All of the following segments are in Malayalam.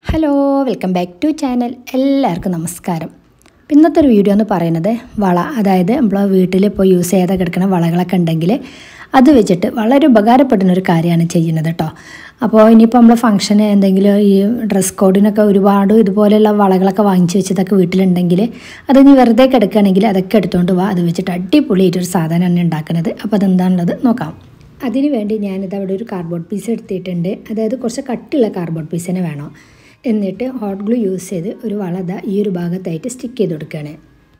hello welcome back to channel എല്ലാവർക്കും നമസ്കാരം അപ്പം ഇന്നത്തെ ഒരു വീഡിയോ എന്ന് പറയുന്നത് വള അതായത് നമ്മൾ വീട്ടിൽ ഇപ്പോൾ യൂസ് ചെയ്യാതെ കിടക്കുന്ന വളകളൊക്കെ ഉണ്ടെങ്കിൽ അത് വെച്ചിട്ട് വളരെ ഉപകാരപ്പെടുന്ന ഒരു കാര്യമാണ് ചെയ്യുന്നത് കേട്ടോ അപ്പോൾ ഇനിയിപ്പോൾ നമ്മൾ ഫംഗ്ഷന് എന്തെങ്കിലും ഈ ഡ്രസ് കോഡിനൊക്കെ ഒരുപാട് ഇതുപോലെയുള്ള വളകളൊക്കെ വാങ്ങിച്ച് വെച്ചതൊക്കെ വീട്ടിലുണ്ടെങ്കിൽ അത് ഇനി വെറുതെ കിടക്കുകയാണെങ്കിൽ അതൊക്കെ എടുത്തുകൊണ്ട് വാ അത് വെച്ചിട്ട് അടിപൊളിയായിട്ടൊരു സാധനമാണ് ഉണ്ടാക്കുന്നത് അപ്പോൾ അതെന്താണുള്ളത് നോക്കാം അതിന് വേണ്ടി ഞാനിത് അവിടെ ഒരു കാർഡ്ബോർഡ് പീസ് എടുത്തിട്ടുണ്ട് അതായത് കുറച്ച് കട്ടിയുള്ള കാർഡ്ബോർഡ് പീസ് തന്നെ വേണം എന്നിട്ട് ഹോട്ട് ഗ്ലൂ യൂസ് ചെയ്ത് ഒരു വളത ഈ ഒരു ഭാഗത്തായിട്ട് സ്റ്റിക്ക് ചെയ്ത് കൊടുക്കുകയാണ്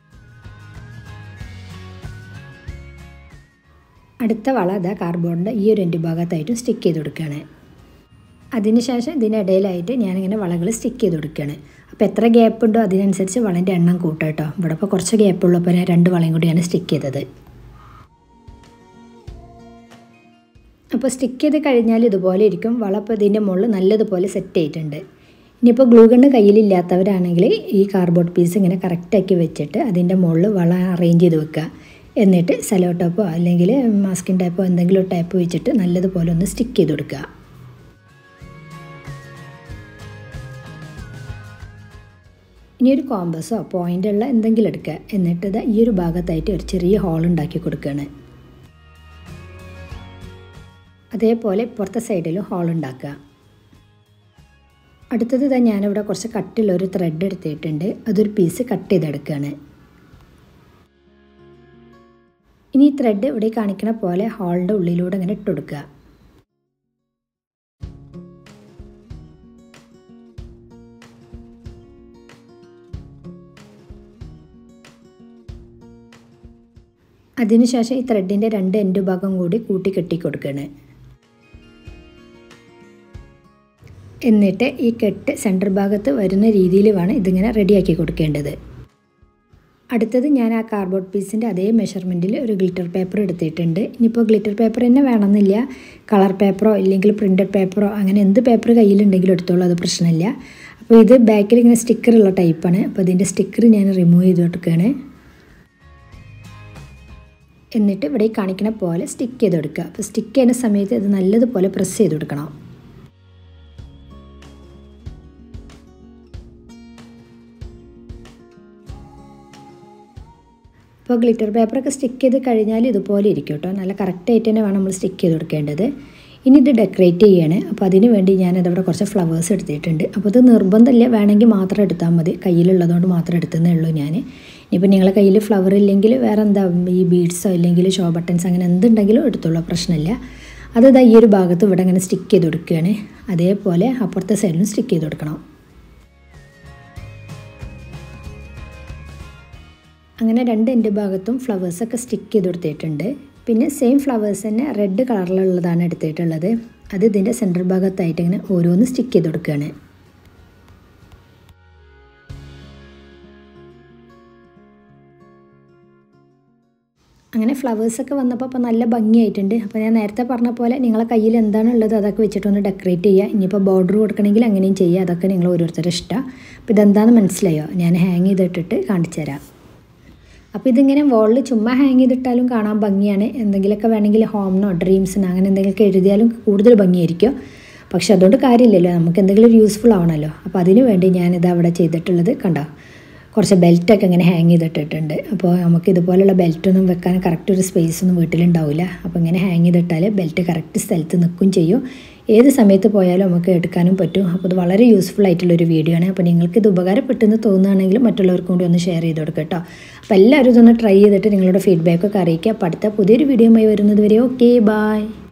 അടുത്ത വള അതാ കാർഡ്ബോർഡിൻ്റെ ഈ ഒരു എൻ്റെ ഭാഗത്തായിട്ടും സ്റ്റിക്ക് ചെയ്ത് കൊടുക്കുകയാണ് അതിനുശേഷം ഇതിനിടയിലായിട്ട് ഞാനിങ്ങനെ വളകൾ സ്റ്റിക്ക് ചെയ്ത് കൊടുക്കുകയാണ് അപ്പോൾ എത്ര ഗ്യാപ്പ് ഉണ്ടോ അതിനനുസരിച്ച് വളൻ്റെ എണ്ണം കൂട്ടാം കേട്ടോ ഇവിടെ ഇപ്പോൾ കുറച്ച് ഗ്യാപ്പ് ഉള്ളപ്പോൾ ഞാൻ രണ്ട് വളയും കൂടിയാണ് സ്റ്റിക്ക് ചെയ്തത് അപ്പോൾ സ്റ്റിക്ക് ചെയ്ത് കഴിഞ്ഞാൽ ഇതുപോലെ ഇരിക്കും വള ഇപ്പോൾ ഇതിൻ്റെ മുകളിൽ നല്ലതുപോലെ സെറ്റ് ആയിട്ടുണ്ട് ഇനിയിപ്പോൾ ഗ്ലൂ ഗണ്ണ് കയ്യിലില്ലാത്തവരാണെങ്കിൽ ഈ കാർഡ്ബോർഡ് പീസ് ഇങ്ങനെ കറക്റ്റാക്കി വെച്ചിട്ട് അതിൻ്റെ മുകളിൽ വള അറേഞ്ച് ചെയ്ത് വെക്കുക എന്നിട്ട് സെലോ ടേപ്പോ അല്ലെങ്കിൽ മാസ്കിൻ ടേപ്പോ എന്തെങ്കിലും ടേപ്പ് വെച്ചിട്ട് നല്ലതുപോലെ ഒന്ന് സ്റ്റിക്ക് ചെയ്ത് കൊടുക്കുക ഇനി ഒരു കോമ്പസോ പോയിൻ്റുള്ള എന്തെങ്കിലും എടുക്കുക എന്നിട്ട് ഇത് ഈ ഒരു ഭാഗത്തായിട്ട് ഒരു ചെറിയ ഹോൾ ഉണ്ടാക്കി കൊടുക്കുകയാണ് അതേപോലെ പുറത്തെ സൈഡിലും ഹോൾ ഉണ്ടാക്കുക അടുത്തത് തന്നെ ഞാനിവിടെ കുറച്ച് കട്ടിലുള്ള ഒരു ത്രെഡ് എടുത്തിട്ടുണ്ട് അതൊരു പീസ് കട്ട് ചെയ്തെടുക്കുകയാണ് ഇനി ഈ ത്രെഡ് ഇവിടെ കാണിക്കുന്ന പോലെ ഹോളിൻ്റെ ഉള്ളിലൂടെ ഇങ്ങനെ ഇട്ട് കൊടുക്കുക അതിനുശേഷം ഈ ത്രെഡിൻ്റെ രണ്ട് എൻഡ് ഭാഗം കൂടി കൂട്ടി കെട്ടി കൊടുക്കുകയാണ് എന്നിട്ട് ഈ കെട്ട് സെൻറ്റർ ഭാഗത്ത് വരുന്ന രീതിയിൽ വേണം ഇതിങ്ങനെ റെഡിയാക്കി കൊടുക്കേണ്ടത് അടുത്തത് ഞാൻ ആ കാർഡ്ബോർഡ് പീസിൻ്റെ അതേ മെഷർമെൻറ്റിൽ ഒരു ഗ്ലിറ്റർ പേപ്പർ എടുത്തിട്ടുണ്ട് ഇനിയിപ്പോൾ ഗ്ലിറ്റർ പേപ്പർ തന്നെ വേണമെന്നില്ല കളർ പേപ്പറോ ഇല്ലെങ്കിൽ പ്രിൻറ്റഡ് പേപ്പറോ അങ്ങനെ എന്ത് പേപ്പർ കയ്യിലുണ്ടെങ്കിലും എടുത്തോളൂ അത് പ്രശ്നമില്ല അപ്പോൾ ഇത് ബാക്കിൽ ഇങ്ങനെ സ്റ്റിക്കറുള്ള ടൈപ്പാണ് അപ്പോൾ ഇതിൻ്റെ സ്റ്റിക്കർ ഞാൻ റിമൂവ് ചെയ്ത് കൊടുക്കുകയാണ് എന്നിട്ട് ഇവിടെ കാണിക്കുന്ന പോലെ സ്റ്റിക്ക് ചെയ്ത് കൊടുക്കുക അപ്പോൾ സ്റ്റിക്ക് ചെയ്യുന്ന സമയത്ത് ഇത് നല്ലതുപോലെ പ്രസ് ചെയ്ത് കൊടുക്കണം ഇപ്പോൾ ഗ്ലിറ്റർ പേപ്പറൊക്കെ സ്റ്റിക്ക് ചെയ്ത് കഴിഞ്ഞാൽ ഇതുപോലെ ഇരിക്കും കേട്ടോ നല്ല കറക്റ്റായിട്ട് തന്നെ വേണം നമ്മൾ സ്റ്റിക്ക് ചെയ്ത് കൊടുക്കേണ്ടത് ഇനി ഇത് ഡെക്കറേറ്റ് ചെയ്യാണ് അപ്പോൾ അതിന് വേണ്ടി ഞാനതവിടെ കുറച്ച് ഫ്ലവേഴ്സ് എടുത്തിട്ടുണ്ട് അപ്പോൾ ഇത് നിർബന്ധമില്ല വേണമെങ്കിൽ മാത്രം എടുത്താൽ മതി കയ്യിലുള്ളതുകൊണ്ട് മാത്രം എടുത്തതേ ഉള്ളൂ ഞാൻ ഇനിയിപ്പോൾ നിങ്ങളെ കയ്യിൽ ഫ്ലവർ ഇല്ലെങ്കിൽ വേറെ എന്താ ഈ ബീഡ്സോ ഇല്ലെങ്കിൽ ഷോ ബട്ടൺസ് അങ്ങനെ എന്തുണ്ടെങ്കിലും എടുത്തോളൂ പ്രശ്നമില്ല അത് ഇതാ ഈ ഒരു ഭാഗത്ത് ഇവിടെ അങ്ങനെ സ്റ്റിക്ക് ചെയ്ത് കൊടുക്കുകയാണ് അതേപോലെ അപ്പുറത്തെ സൈഡിലും സ്റ്റിക്ക് ചെയ്ത് കൊടുക്കണം അങ്ങനെ രണ്ട് എൻ്റെ ഭാഗത്തും ഫ്ലവേഴ്സൊക്കെ സ്റ്റിക്ക് ചെയ്ത് കൊടുത്തിട്ടുണ്ട് പിന്നെ സെയിം ഫ്ലവേഴ്സ് തന്നെ റെഡ് കളറിലുള്ളതാണ് എടുത്തിട്ടുള്ളത് അത് ഇതിൻ്റെ സെൻറ്റർ ഭാഗത്തായിട്ട് ഇങ്ങനെ ഓരോന്ന് സ്റ്റിക്ക് ചെയ്ത് കൊടുക്കുകയാണ് അങ്ങനെ ഫ്ലവേഴ്സൊക്കെ വന്നപ്പോൾ അപ്പോൾ നല്ല ഭംഗിയായിട്ടുണ്ട് അപ്പോൾ ഞാൻ നേരത്തെ പറഞ്ഞ പോലെ നിങ്ങളെ കയ്യിൽ എന്താണുള്ളത് അതൊക്കെ വെച്ചിട്ടൊന്ന് ഡെക്കറേറ്റ് ചെയ്യുക ഇനിയിപ്പോൾ ബോർഡർ കൊടുക്കണമെങ്കിൽ അങ്ങനെയും ചെയ്യുക അതൊക്കെ നിങ്ങൾ ഓരോരുത്തരുടെ ഇഷ്ടം അപ്പോൾ ഇതെന്താണെന്ന് മനസ്സിലായോ ഞാൻ ഹാങ് ചെയ്തിട്ടിട്ട് കാണിച്ചു തരാം അപ്പോൾ ഇതിങ്ങനെ വോളിൽ ചുമ്മാ ഹാങ് ചെയ്തിട്ടാലും കാണാൻ ഭംഗിയാണ് എന്തെങ്കിലുമൊക്കെ വേണമെങ്കിൽ ഹോമിനോ ഡ്രീംസിനോ അങ്ങനെ എന്തെങ്കിലുമൊക്കെ എഴുതിയാലും കൂടുതൽ ഭംഗിയായിരിക്കും പക്ഷെ അതുകൊണ്ട് കാര്യമില്ലല്ലോ നമുക്ക് എന്തെങ്കിലും യൂസ്ഫുൾ ആവണമല്ലോ അപ്പോൾ അതിന് വേണ്ടി ഞാനിത് അവിടെ ചെയ്തിട്ടുള്ളത് കണ്ടോ കുറച്ച് ബെൽറ്റൊക്കെ ഇങ്ങനെ ഹാങ് ചെയ്തിട്ടിട്ടുണ്ട് അപ്പോൾ നമുക്ക് ഇതുപോലുള്ള ബെൽറ്റൊന്നും വെക്കാൻ കറക്റ്റ് ഒരു സ്പേസ് ഒന്നും വീട്ടിലുണ്ടാവില്ല അപ്പോൾ ഇങ്ങനെ ഹാങ് ചെയ്തിട്ടാൽ ബെൽറ്റ് കറക്റ്റ് സ്ഥലത്ത് നിൽക്കും ചെയ്യും ഏത് സമയത്ത് പോയാലും നമുക്ക് എടുക്കാനും പറ്റും അപ്പോൾ ഇത് വളരെ യൂസ്ഫുൾ ആയിട്ടുള്ളൊരു വീഡിയോ ആണ് അപ്പോൾ നിങ്ങൾക്ക് ഇത് ഉപകാരപ്പെട്ടെന്ന് തോന്നുകയാണെങ്കിൽ മറ്റുള്ളവർക്കും കൂടി ഒന്ന് ഷെയർ ചെയ്ത് കൊടുക്കുക കേട്ടോ അപ്പോൾ എല്ലാവരും ഇതൊന്ന് ട്രൈ ചെയ്തിട്ട് നിങ്ങളുടെ ഫീഡ്ബാക്കൊക്കെ അറിയിക്കുക അപ്പോൾ അടുത്ത പുതിയൊരു വീഡിയോയുമായി വരുന്നത് വരെ ഓക്കെ ബായ്